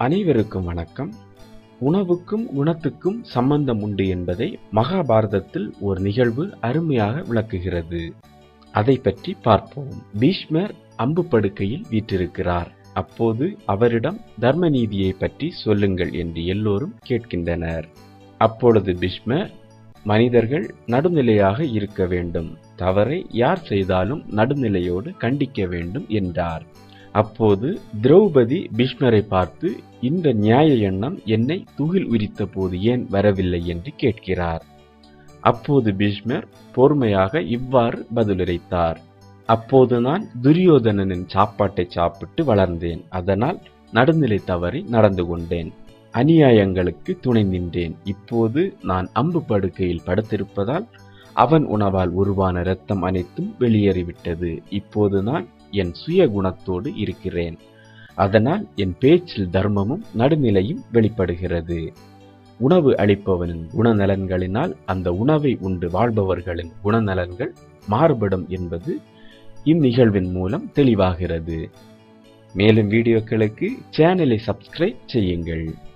அனைவருக்கும் வணக்கம் உணவுக்கும் குணத்துக்கும் சம்பந்தம் உண்டு என்பதை மகாபாரதத்தில் ஒரு நிகழ்வு அருமையாக விளக்குகிறது அதை பற்றி பார்ப்போம் பீஷ்மர் அம்பு படுக்கையில் வீற்றிருக்கிறார் அப்போது அவரிடம் தர்ம நீதியை பற்றி சொல்லுங்கள் என்று எல்லோரும் கேட்கின்றனர் அப்பொழுது பீஷ்மர் மனிதர்கள் நடுநிலையாக இருக்க வேண்டும் தவறை யார் செய்தாலும் நடுநிலையோடு கண்டிக்க வேண்டும் என்றார் அப்போது திரௌபதி பீஷ்மரை பார்த்து இந்த நியாய எண்ணம் என்னை துகில் உரித்த போது ஏன் வரவில்லை என்று கேட்கிறார் அப்போது பீஷ்மர் பொறுமையாக இவ்வாறு பதிலுரைத்தார் அப்போது நான் துரியோதனனின் சாப்பாட்டை சாப்பிட்டு வளர்ந்தேன் அதனால் நடுநிலை தவறி நடந்து கொண்டேன் அநியாயங்களுக்கு துணை நின்றேன் இப்போது நான் அம்பு படுக்கையில் படுத்திருப்பதால் அவன் உணவால் உருவான இரத்தம் அனைத்தும் வெளியேறிவிட்டது இப்போது நான் என் சுய குணத்தோடு இருக்கிறேன் அதனால் என் பேச்சில் தர்மமும் நடுநிலையும் வெளிப்படுகிறது உணவு அளிப்பவனின் குணநலன்களினால் அந்த உணவை உண்டு வாழ்பவர்களின் குணநலன்கள் மாறுபடும் என்பது இந்நிகழ்வின் மூலம் தெளிவாகிறது மேலும் வீடியோக்களுக்கு சேனலை சப்ஸ்கிரைப் செய்யுங்கள்